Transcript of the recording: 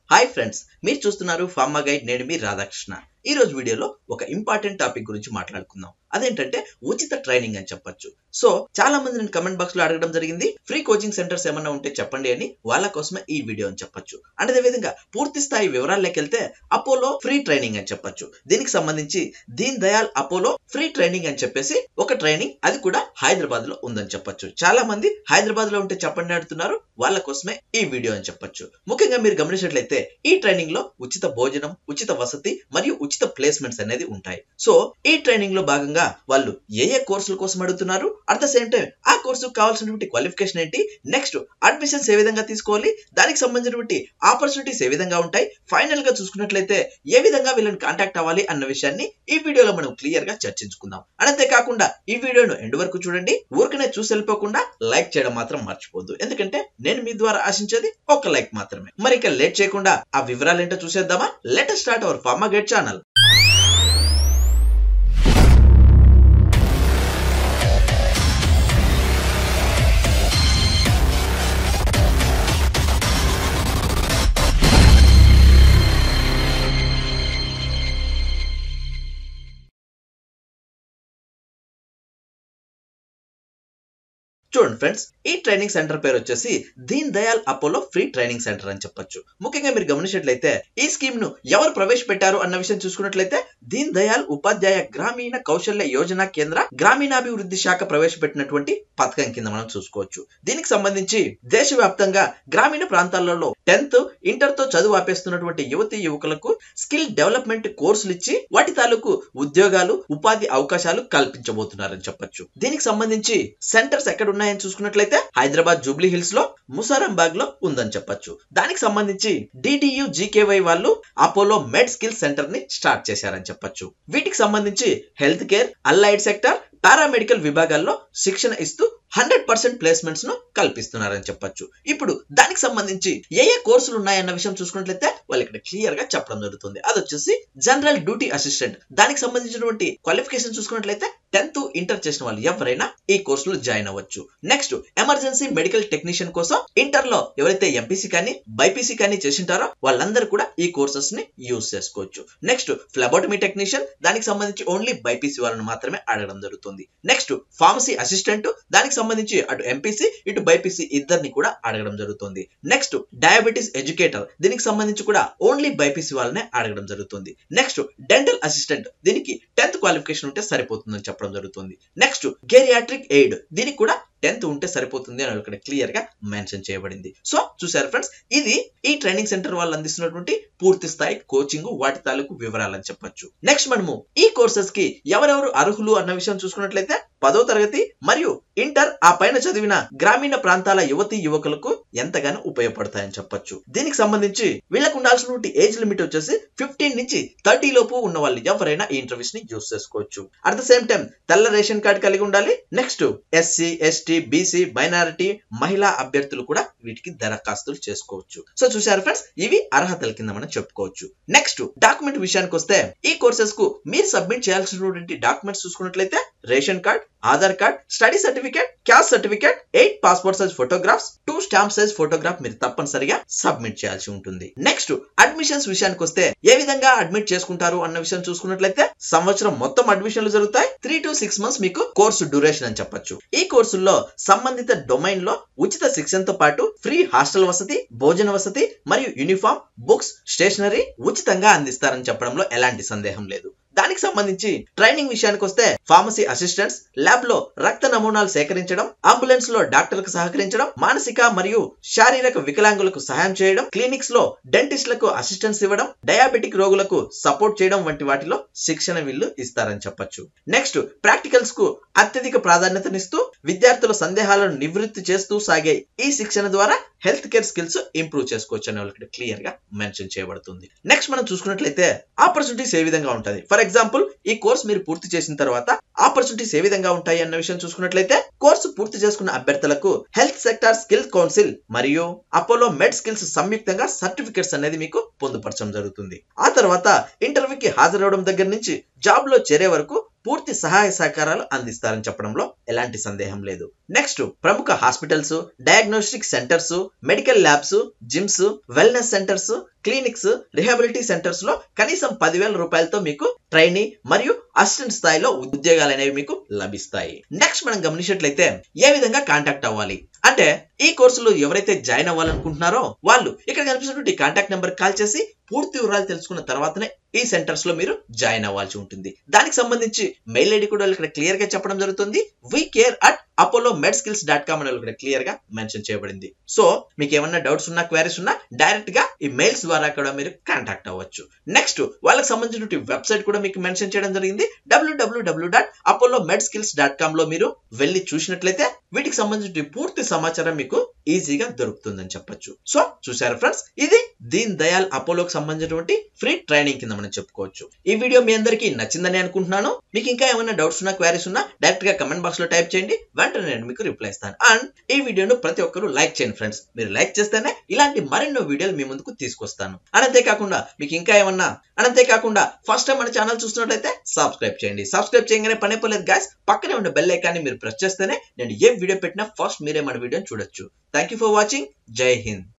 hi friends మీరు చూస్తున్నారు pharma guide నేను మీ రాధాకృష్ణ ఈ రోజు వీడియోలో ఒక ఇంపార్టెంట్ టాపిక్ గురించి మాట్లాడుకుందాం అదేంటంటే ఉచిత ట్రైనింగ్ అని చెప్పొచ్చు సో చాలా మంది నేను కమెంట్ బాక్స్ లో అడగడం జరిగింది ఫ్రీ కోచింగ్ సెంటర్స్ ఏమన్నా ఉంటే చెప్పండి అని వాళ్ళ కోసమే ఈ వీడియో అని చెప్పొచ్చు అండ్ అదే విధంగా పూర్తి స్థాయి వివరాల్లోకి వెళ్తే అపోలో ఫ్రీ ట్రైనింగ్ అని చెప్పొచ్చు దీనికి సంబంధించి Deen Dayal Apollo free training అని చెప్పేసి ఒక ట్రైనింగ్ అది కూడా హైదరాబాద్ లో ఉందని చెప్పొచ్చు చాలా మంది హైదరాబాద్ లో ఉంటే చెప్పండి అడుగుతున్నారు వాళ్ళ కోసమే ఈ వీడియో అని చెప్పొచ్చు ముఖ్యంగా మీరు గమనించినట్లయితే ఈ ట్రైనింగ్ లో ఉచిత భోజనం ఉచిత వసతి మరియు ఉచిత ప్లేస్మెంట్స్ అనేది ఉంటాయి సో ఈ ట్రైనింగ్ లో భాగంగా వాళ్ళు ఏ ఏ కోర్సుల కోసం అడుగుతున్నారు అట్ ద సేమ్ టైం ఆ కోర్సు కావాల్సినటువంటి క్వాలిఫికేషన్ ఏంటి నెక్స్ట్ అడ్మిషన్స్ ఏ విధంగా తీసుకోవాలి దానికి సంబంధించినటువంటి ఆపర్చునిటీస్ ఏ విధంగా ఉంటాయి ఫైనల్ గా చూసుకున్నట్లయితే ఏ విధంగా వీళ్ళని కాంటాక్ట్ అవ్వాలి అన్న విషయాన్ని ఈ వీడియోలో మనం క్లియర్ గా చర్చించుకుందాం అండ్ అంతేకాకుండా ఈ వీడియోను ఎండ్ వరకు చూడండి ఊరికనే చూసి వెళ్ళిపోకుండా లైక్ చేయడం మాత్రం మర్చిపోద్దు ఎందుకంటే నేను మీ ద్వారా ఆశించేది ఒక లైక్ మాత్రమే మరి ఇక లేట్ చేయకుండా ఆ వివరాలు ఏంటో చూసేద్దామా let start our pharma gate channel చూడండి ఫ్రెండ్స్ ఈ ట్రైనింగ్ సెంటర్ పేరు వచ్చేసి Deen Dayal Apollo free training centre అని చెప్పొచ్చు ముఖ్యంగా మీరు గమనించినట్లయితే ఈ స్కీమ్ ను ఎవరు ప్రవేశపెట్టారు అన్న విషయం చూసుకున్నట్లయితే దీన్ దయాల్ ఉపాధ్యాయ గ్రామీణ కౌశల్య యోజన కేంద్ర గ్రామీణాభివృద్ధి శాఖ ప్రవేశపెట్టినటువంటి పథకం కింద మనం చూసుకోవచ్చు దీనికి సంబంధించి దేశవ్యాప్తంగా గ్రామీణ ప్రాంతాలలో టెన్త్ ఇంటర్ తో చదువు ఆపేస్తున్నటువంటి యువతి యువకులకు స్కిల్ డెవలప్మెంట్ కోర్సులు ఇచ్చి వాటి తాలూకు ఉద్యోగాలు ఉపాధి అవకాశాలు కల్పించబోతున్నారని చెప్పొచ్చు దీనికి సంబంధించి సెంటర్స్ ఎక్కడ ఉన్నాయని చూసుకున్నట్లయితే హైదరాబాద్ జూబ్లీ హిల్స్ లో ముసారంబాగ్ లో ఉందని చెప్పొచ్చు దానికి సంబంధించి డిడియు జీకేవై వాళ్ళు అపోలో మెడ్ స్కిల్ సెంటర్ ని స్టార్ట్ చేశారని చెప్పొచ్చు వీటికి సంబంధించి health care allied sector paramedical విభాగాల్లో శిక్షణ ఇస్తూ హండ్రెడ్ పర్సెంట్ ప్లేస్మెంట్స్ ను కల్పిస్తున్నారని చెప్పొచ్చు ఇప్పుడు దానికి సంబంధించి ఏ ఏ కోర్సులు ఉన్నాయన్న విషయం చూసుకున్నట్లయితే వాళ్ళు ఇక్కడ క్లియర్ గా చెప్పడం జరుగుతుంది అది వచ్చేసి జనరల్ డ్యూటీ అసిస్టెంట్ దానికి సంబంధించినటువంటి క్వాలిఫికేషన్ చూసుకున్నట్లయితే టెన్త్ ఇంటర్ చేసిన వాళ్ళు ఎవరైనా ఈ కోర్సులో జాయిన్ అవ్వచ్చు నెక్స్ట్ ఎమర్జెన్సీ మెడికల్ టెక్నీషియన్ కోసం ఇంటర్ లో ఎవరైతే ఎంపీసీ కానీ బైపీసీ కానీ చేసింటారో వాళ్ళందరూ కూడా ఈ కోర్సెస్ ని యూజ్ చేసుకోవచ్చు నెక్స్ట్ ఫ్లబోటమీ టెక్నీషియన్ దానికి సంబంధించి ఓన్లీ బైపీసీ వాళ్ళని మాత్రమే అడగడం జరుగుతుంది నెక్స్ట్ ఫార్మసీ అసిస్టెంట్ దానికి సంబంధించి అటు ఎంపీసీ ఇటు బైపీసీ ఇద్దరిని కూడా అడగడం జరుగుతుంది నెక్స్ట్ డయాబెటీస్ ఎడ్యుకేటర్ దీనికి సంబంధించి కూడా ఓన్లీ బైపీసీ వాళ్ళనే అడగడం జరుగుతుంది నెక్స్ట్ డెంటల్ అసిస్టెంట్ దీనికి టెన్త్ క్వాలిఫికేషన్ ఉంటే సరిపోతుందని చెప్పడం జరుగుతుంది నెక్స్ట్ గేరియాట్రిక్ ఎయిడ్ దీనికి కూడా టెన్త్ ఉంటే సరిపోతుంది అని ఇక్కడ క్లియర్ గా మెన్షన్ చేయబడింది సో చూసారు ఫ్రెండ్స్ ఇది ఈ ట్రైనింగ్ సెంటర్ వాళ్ళు అందిస్తున్నటువంటి పూర్తి స్థాయి కోచింగ్ వాటి తాలూకు వివరాలని చెప్పొచ్చు నెక్స్ట్ మనము ఈ కోర్సెస్ కి ఎవరెవరు అర్హులు అన్న విషయం చూసుకున్నట్లయితే పదో తరగతి మరియు ఇంటర్ ఆ పైన చదివిన గ్రామీణ ప్రాంతాల యువతి యువకులకు ఎంతగానో ఉపయోగపడతాయని చెప్పొచ్చు దీనికి సంబంధించి వీళ్ళకు ఉండాల్సినటువంటి ఏజ్ లిమిట్ వచ్చేసి ఫిఫ్టీన్ నుంచి థర్టీ లోపు ఉన్న వాళ్ళు ఎవరైనా ఈ ఇంటర్వ్యూస్ ని యూస్ చేసుకోవచ్చు అట్ ద సేమ్ టైం తెల్ల రేషన్ కార్డ్ కలిగి ఉండాలి next SC ST BC minority మహిళా అభ్యర్థులు కూడా వీటికి దరఖాస్తులు చేసుకోవచ్చు సో చూసారు ఫ్రెండ్స్ ఇవి అర్హతల కింద మనం చెప్పుకోవచ్చు నెక్స్ట్ డాక్యుమెంట్ విషయానికి వస్తే ఈ కోర్సెస్ కు మీరు సబ్మిట్ చేయాల్సినటువంటి డాక్యుమెంట్స్ చూసుకున్నట్లయితే ration card Aadhaar card study certificate caste certificate eight passport size photographs two stamp size photograph మీరు తప్పనిసరిగా సబ్మిట్ చేయాల్సి ఉంటుంది నెక్స్ట్ అడ్మిషన్స్ విషయానికి వస్తే ఏ విధంగా అడ్మిట్ చేసుకుంటారు అన్న విషయం చూసుకున్నట్లయితే సంవత్సరం మొత్తం అడ్మిషన్లు జరుగుతాయి త్రీ టు సిక్స్ మంత్స్ మీకు కోర్సు డ్యూరేషన్ అని చెప్పొచ్చు ఈ కోర్సుల్లో సంబంధిత డొమైన్ లో ఉచిత శిక్షణతో పాటు ఫ్రీ హాస్టల్ వసతి భోజన వసతి మరియు యూనిఫామ్ బుక్స్ స్టేషనరీ ఉచితంగా అందిస్తారని చెప్పడంలో ఎలాంటి సందేహం లేదు దానికి సంబంధించి ట్రైనింగ్ విషయానికి వస్తే ఫార్మసీ అసిస్టెంట్స్ ల్యాబ్ లో రక్త నమూనాలు సేకరించడం అంబులెన్స్ లో డాక్టర్లకు సహకరించడం మానసిక మరియు శారీరక వికలాంగులకు సహాయం చేయడం క్లినిక్స్ లో డెంటిస్ట్లకు అసిస్టెన్స్ ఇవ్వడం డయాబెటిక్ రోగులకు సపోర్ట్ చేయడం వంటి వాటిలో శిక్షణ వీళ్ళు ఇస్తారని చెప్పొచ్చు నెక్స్ట్ ప్రాక్టికల్స్ కు అత్యధిక ప్రాధాన్యతనిస్తూ విద్యార్థుల సందేహాలను నివృత్తి చేస్తూ సాగే ఈ శిక్షణ ద్వారా హెల్త్ కేర్ స్కిల్స్ ఇంప్రూవ్ చేసుకోవచ్చు అని వాళ్ళకి క్లియర్ గా మెన్షన్ చేయబడుతుంది నెక్స్ట్ మనం చూసుకున్నట్లయితే ఆపర్చునిటీస్ ఏ విధంగా ఉంటుంది ఫర్ ఎగ్జాంపుల్ ఈ కోర్స్ మీరు పూర్తి చేసిన తర్వాత ఆపర్చునిటీస్ ఏ విధంగా ఉంటాయి అన్న విషయం చూసుకున్నట్లయితే కోర్సు పూర్తి చేసుకున్న అభ్యర్థులకు హెల్త్ సెక్టార్ స్కిల్ కౌన్సిల్ మరియు అపోలో మెడ్ స్కిల్స్ సంయుక్తంగా సర్టిఫికెట్స్ అనేది మీకు పొందుపరచడం జరుగుతుంది ఆ తర్వాత ఇంటర్వ్యూకి హాజరవడం దగ్గర నుంచి జాబ్ లో చేరే వరకు పూర్తి సహాయ సహకారాలు అందిస్తారని చెప్పడంలో ఎలాంటి సందేహం లేదు నెక్స్ట్ ప్రముఖ hospitals diagnostic centres medical labs gyms wellness centres clinics rehabilitation centres లో కనీసం పదివేల రూపాయలతో మీకు ట్రైనీ మరియు అసిస్టెంట్ స్థాయిలో ఉద్యోగాలు అనేవి మీకు లభిస్తాయి నెక్స్ట్ మనం గమనించినట్లయితే ఏ విధంగా కాంటాక్ట్ అవ్వాలి అంటే ఈ కోర్సులో ఎవరైతే జాయిన్ అవ్వాలనుకుంటున్నారో వాళ్ళు ఇక్కడ కనిపిస్తున్నటువంటి కాంటాక్ట్ నెంబర్ కాల్ చేసి పూర్తి వివరాలు తెలుసుకున్న తర్వాతనే ఈ సెంటర్స్ లో మీరు జాయిన్ అవ్వాల్సి ఉంటుంది దానికి సంబంధించి మెయిల్ ఐడి కూడా ఇక్కడ క్లియర్ గా చెప్పడం జరుగుతుంది we care at Apollo Med Skills dot com అని ఇక్కడ క్లియర్ గా మెన్షన్ చేయబడింది సో మీకు ఏమన్నా డౌట్స్ ఉన్నా క్వైరీస్ ఉన్నా డైరెక్ట్ గా ఈ మెయిల్స్ ద్వారా కూడా మీరు కాంటాక్ట్ అవ్వచ్చు నెక్స్ట్ వాళ్ళకి సంబంధించిన వెబ్సైట్ కూడా మీకు మెన్షన్ చేయడం జరిగింది WWW dot Apollo Med Skills dot com లో మీరు వెళ్ళి చూసినట్లయితే వీటికి సంబంధించిన పూర్తి సమాచారం మీకు ఈజీగా దొరుకుతుందని చెప్పొచ్చు సో చూసారు ఫ్రెండ్స్ ఇది దీన్ దయాల్ అపోలోకి సంబంధించినటువంటి ఫ్రీ ట్రైనింగ్ కింద మనం చెప్పుకోవచ్చు ఈ వీడియో మీ అందరికీ నచ్చిందని అనుకుంటున్నాను మీకు ఇంకా ఏమైనా డౌట్స్ ఉన్నా క్వారీస్ ఉన్నా డైరెక్ట్ గా కమెంట్ బాక్స్ లో టైప్ చేయండి వెంటనే నేను మీకు రిప్లై ఇస్తాను అండ్ ఈ వీడియోను ప్రతి ఒక్కరు లైక్ చేయండి ఫ్రెండ్స్ మీరు లైక్ చేస్తేనే ఇలాంటి మరెన్నో వీడియోలు మీ ముందుకు తీసుకొస్తాను అండ్ అంతేకాకుండా మీకు ఇంకా ఏమన్నా అండ్ అంతేకాకుండా ఫస్ట్ టైం మన ఛానల్ చూస్తున్నట్లయితే సబ్స్క్రైబ్ చేయండి సబ్స్క్రైబ్ చేయగానే పనే పర్లేదు గాయస్ పక్కనే ఉన్న బెల్ ఐకాన్ని మీరు ప్రెస్ చేస్తేనే నేను ఏ వీడియో పెట్టినా ఫస్ట్ మీరే మన వీడియోని చూడొచ్చు థ్యాంక్ యూ ఫర్ వాచింగ్ జై హింద్